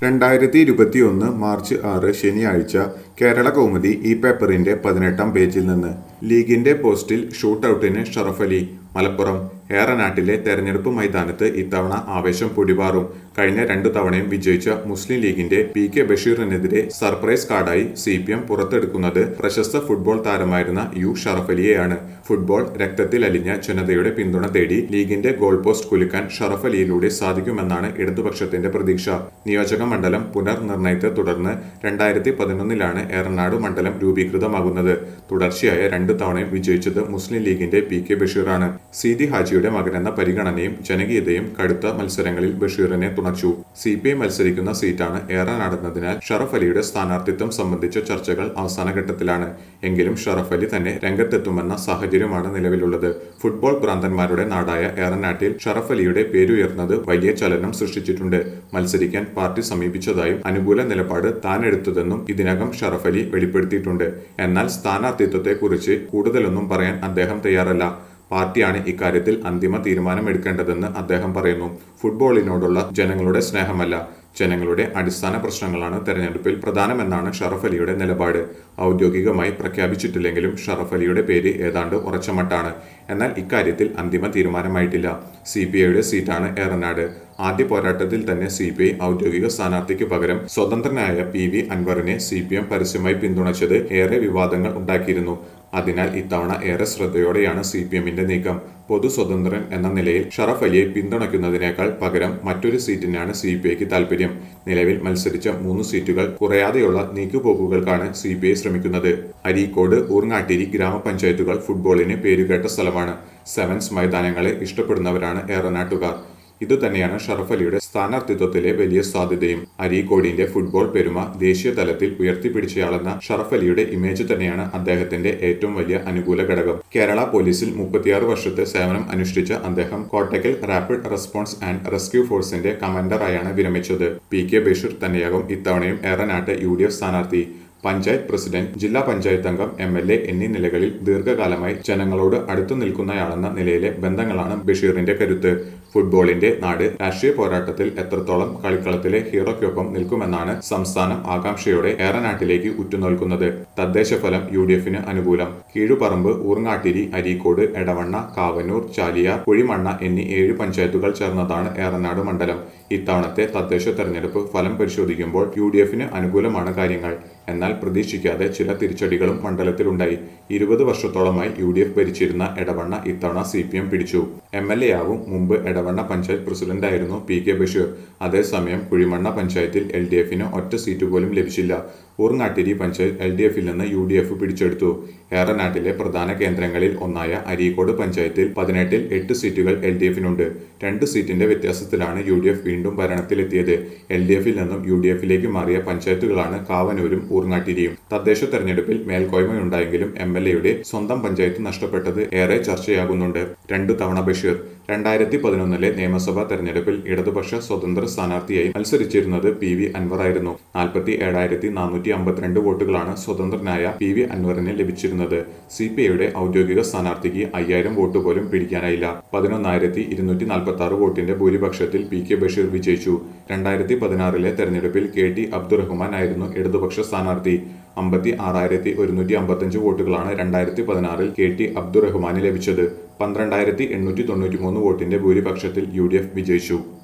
രണ്ടായിരത്തി ഇരുപത്തിയൊന്ന് മാർച്ച് ആറ് ശനിയാഴ്ച കേരള കൗമുദി ഈ പേപ്പറിന്റെ പതിനെട്ടാം പേജിൽ നിന്ന് ലീഗിന്റെ പോസ്റ്റിൽ ഷൂട്ടൌട്ടിന് ഷറഫ് അലി മലപ്പുറം ഏറനാട്ടിലെ തെരഞ്ഞെടുപ്പ് മൈതാനത്ത് ഇത്തവണ ആവേശം പൊടിപാറും കഴിഞ്ഞ രണ്ടു തവണയും വിജയിച്ച മുസ്ലിം ലീഗിന്റെ പി കെ ബഷീറിനെതിരെ സർപ്രൈസ് കാർഡായി സി പി എം പുറത്തെടുക്കുന്നത് പ്രശസ്ത ഫുട്ബോൾ താരമായിരുന്ന യു ഷറഫ് അലിയെയാണ് ഫുട്ബോൾ രക്തത്തിൽ അലിഞ്ഞ ജനതയുടെ പിന്തുണ തേടി ലീഗിന്റെ ഗോൾ പോസ്റ്റ് കുലുക്കാൻ ഷറഫ് അലിയിലൂടെ സാധിക്കുമെന്നാണ് ഇടതുപക്ഷത്തിന്റെ പ്രതീക്ഷ നിയോജക മണ്ഡലം പുനർനിർണയത്തെ തുടർന്ന് രണ്ടായിരത്തി പതിനൊന്നിലാണ് ഏറനാട് മണ്ഡലം രൂപീകൃതമാകുന്നത് തുടർച്ചയായ രണ്ടു തവണയും വിജയിച്ചത് മുസ്ലിം ലീഗിന്റെ പി കെ ബഷീറാണ് സീതി ഹാജിയുടെ മകനെന്ന പരിഗണനയും ജനകീയതയും കടുത്ത മത്സരങ്ങളിൽ ബഷീറിനെ തുണച്ചു സി പി ഐ മത്സരിക്കുന്ന സീറ്റാണ് ഏറനാടുന്നതിനാൽ ഷറഫ് അലിയുടെ സ്ഥാനാർത്ഥിത്വം സംബന്ധിച്ച ചർച്ചകൾ അവസാന ഘട്ടത്തിലാണ് എങ്കിലും ഷറഫ് അലി തന്നെ രംഗത്തെത്തുമെന്ന സാഹചര്യമാണ് നിലവിലുള്ളത് ഫുട്ബോൾ ഭ്രാന്തന്മാരുടെ നാടായ ഏറനാട്ടിൽ ഷറഫ് അലിയുടെ പേരുയർന്നത് വലിയ ചലനം സൃഷ്ടിച്ചിട്ടുണ്ട് മത്സരിക്കാൻ പാർട്ടി സമീപിച്ചതായും അനുകൂല നിലപാട് താൻ എടുത്തതെന്നും ഇതിനകം ഷറഫ് അലി വെളിപ്പെടുത്തിയിട്ടുണ്ട് എന്നാൽ സ്ഥാനാർത്ഥിത്വത്തെക്കുറിച്ച് കൂടുതലൊന്നും പറയാൻ അദ്ദേഹം തയ്യാറല്ല പാർട്ടിയാണ് ഇക്കാര്യത്തിൽ അന്തിമ തീരുമാനമെടുക്കേണ്ടതെന്ന് അദ്ദേഹം പറയുന്നു ഫുട്ബോളിനോടുള്ള ജനങ്ങളുടെ സ്നേഹമല്ല ജനങ്ങളുടെ അടിസ്ഥാന പ്രശ്നങ്ങളാണ് തെരഞ്ഞെടുപ്പിൽ പ്രധാനമെന്നാണ് ഷറഫ് അലിയുടെ നിലപാട് ഔദ്യോഗികമായി പ്രഖ്യാപിച്ചിട്ടില്ലെങ്കിലും ഷറഫ് അലിയുടെ പേര് ഏതാണ്ട് ഉറച്ചമട്ടാണ് എന്നാൽ ഇക്കാര്യത്തിൽ അന്തിമ തീരുമാനമായിട്ടില്ല സി പി ഐയുടെ സീറ്റാണ് ഏറനാട് ആദ്യ പോരാട്ടത്തിൽ തന്നെ സി പി ഐ ഔദ്യോഗിക സ്ഥാനാർത്ഥിക്ക് പകരം സ്വതന്ത്രനായ പി വി അൻവറിനെ സി പി എം പരസ്യമായി പിന്തുണച്ചത് ഏറെ വിവാദങ്ങൾ ഉണ്ടാക്കിയിരുന്നു അതിനാൽ ഇത്തവണ ഏറെ ശ്രദ്ധയോടെയാണ് സി പി എമ്മിന്റെ നീക്കം പൊതു സ്വതന്ത്രൻ എന്ന നിലയിൽ ഷറഫ് അലിയെ പിന്തുണയ്ക്കുന്നതിനേക്കാൾ പകരം മറ്റൊരു സീറ്റിനാണ് സി പി ഐക്ക് താൽപര്യം നിലവിൽ മത്സരിച്ച മൂന്ന് സീറ്റുകൾ കുറയാതെയുള്ള നീക്കുപോക്കുകൾക്കാണ് സി പി ഐ ശ്രമിക്കുന്നത് അരീക്കോട് ഊർങ്ങാട്ടിരി ഗ്രാമപഞ്ചായത്തുകൾ ഫുട്ബോളിന് പേരുകേട്ട സ്ഥലമാണ് സെവൻസ് മൈതാനങ്ങളെ ഇഷ്ടപ്പെടുന്നവരാണ് ഏറനാട്ടുകാർ ഇതുതന്നെയാണ് ഷറഫ് അലിയുടെ സ്ഥാനാർത്ഥിത്വത്തിലെ വലിയ സാധ്യതയും അരീക്കോടിന്റെ ഫുട്ബോൾ പെരുമ ദേശീയ തലത്തിൽ ഉയർത്തിപ്പിടിച്ചയാളെന്ന ഷറഫ് അലിയുടെ ഇമേജ് തന്നെയാണ് അദ്ദേഹത്തിന്റെ ഏറ്റവും വലിയ അനുകൂല ഘടകം കേരള പോലീസിൽ മുപ്പത്തിയാറ് വർഷത്തെ സേവനം അനുഷ്ഠിച്ച അദ്ദേഹം Kottakkal rapid response and rescue ഫോഴ്സിന്റെ കമാൻഡറായാണ് വിരമിച്ചത് പി കെ ബഷീർ തന്നെയാകും ഇത്തവണയും ഏറനാട്ട് യു ഡി എഫ് സ്ഥാനാർത്ഥി പഞ്ചായത്ത് പ്രസിഡന്റ് ജില്ലാ പഞ്ചായത്ത് അംഗം എം എൽ എ എന്നീ നിലകളിൽ ദീർഘകാലമായി ജനങ്ങളോട് അടുത്തു നിൽക്കുന്നയാളെന്ന നിലയിലെ ബന്ധങ്ങളാണ് ബഷീറിന്റെ കരുത്ത് ഫുട്ബോളിന്റെ നാട് രാഷ്ട്രീയ പോരാട്ടത്തിൽ എത്രത്തോളം കളിക്കളത്തിലെ ഹീറോയ്ക്കൊപ്പം നിൽക്കുമെന്നാണ് സംസ്ഥാനം ആകാംക്ഷയോടെ ഏറനാട്ടിലേക്ക് ഉറ്റുനോൽക്കുന്നത് തദ്ദേശ ഫലം യു ഡി എഫിന് അനുകൂലം കീഴുപറമ്പ് ഊർങ്ങാട്ടിരി അരീക്കോട് എടവണ്ണ കാവന്നൂർ ചാലിയാർ കുഴിമണ്ണ എന്നീ ഏഴ് പഞ്ചായത്തുകൾ ചേർന്നതാണ് ഏറനാട് മണ്ഡലം ഇത്തവണത്തെ തദ്ദേശ തെരഞ്ഞെടുപ്പ് ഫലം പരിശോധിക്കുമ്പോൾ യു ഡി എഫിന് അനുകൂലമാണ് കാര്യങ്ങൾ എന്നാൽ പ്രതീക്ഷിക്കാതെ ചില തിരിച്ചടികളും മണ്ഡലത്തിലുണ്ടായി ഇരുപത് വർഷത്തോളമായി യു ഡി എഫ് ഭരിച്ചിരുന്ന എടവണ്ണ ഇത്തവണ സി പി എം പിടിച്ചു എം എൽ എ ആവും മുമ്പ് എടവണ്ണ പഞ്ചായത്ത് പ്രസിഡന്റായിരുന്നു പി കെ ബഷീർ അതേസമയം കുഴിമണ്ണ പഞ്ചായത്തിൽ എൽ ഡി എഫിന് ഒറ്റ സീറ്റ് പോലും ലഭിച്ചില്ല ഊർങ്ങാട്ടിരി പഞ്ചായത്ത് എൽ ഡി എഫിൽ നിന്ന് യു ഡി എഫ് പിടിച്ചെടുത്തു ഏറനാട്ടിലെ പ്രധാന കേന്ദ്രങ്ങളിൽ ഒന്നായ അരീക്കോട് പഞ്ചായത്തിൽ പതിനെട്ടിൽ എട്ട് സീറ്റുകൾ എൽ ഡി എഫിനുണ്ട് രണ്ട് സീറ്റിന്റെ വ്യത്യാസത്തിലാണ് യു ഡി എഫ് വീണ്ടും ഭരണത്തിലെത്തിയത് എൽ ഡി എഫിൽ നിന്നും യു ഡി എഫിലേക്ക് മാറിയ പഞ്ചായത്തുകളാണ് കാവനൂരും ഊർങ്ങാട്ടിരിയും തദ്ദേശ തെരഞ്ഞെടുപ്പിൽ മേൽക്കോയ്മയുണ്ടായെങ്കിലും എം എൽ എയുടെ സ്വന്തം പഞ്ചായത്ത് നഷ്ടപ്പെട്ടത് ഏറെ ചർച്ചയാകുന്നുണ്ട് രണ്ടു തവണ ബഷീർ രണ്ടായിരത്തി പതിനൊന്നിലെ നിയമസഭാ തെരഞ്ഞെടുപ്പിൽ ഇടതുപക്ഷ സ്വതന്ത്ര സ്ഥാനാർത്ഥിയായി മത്സരിച്ചിരുന്നത് പി വി അൻവറായിരുന്നു നാൽപ്പത്തി ഏഴായിരത്തി നാനൂറ്റി അമ്പത്തിരണ്ട് വോട്ടുകളാണ് സ്വതന്ത്രനായ പി വി അൻവറിന് ലഭിച്ചിരുന്നത് സി പി ഐയുടെ ഔദ്യോഗിക സ്ഥാനാർത്ഥിക്ക് അയ്യായിരം വോട്ട് പോലും പിടിക്കാനായില്ല പതിനൊന്നായിരത്തി ഇരുന്നൂറ്റി നാൽപ്പത്തി ആറ് വോട്ടിന്റെ ഭൂരിപക്ഷത്തിൽ പി കെ ബഷീർ വിജയിച്ചു രണ്ടായിരത്തി പതിനാറിലെ തെരഞ്ഞെടുപ്പിൽ കെ ടി അബ്ദുറഹ്മാൻ ആയിരുന്നു ഇടതുപക്ഷ സ്ഥാനാർത്ഥി അമ്പത്തി ആറായിരത്തി ഒരുന്നൂറ്റി അമ്പത്തഞ്ച് വോട്ടുകളാണ് രണ്ടായിരത്തി പതിനാറിൽ കെ ടി അബ്ദുറഹ്മാന് ലഭിച്ചത് പന്ത്രണ്ടായിരത്തി എണ്ണൂറ്റി തൊണ്ണൂറ്റി മൂന്ന് വോട്ടിന്റെ ഭൂരിപക്ഷത്തിൽ യു ഡി എഫ് വിജയിച്ചു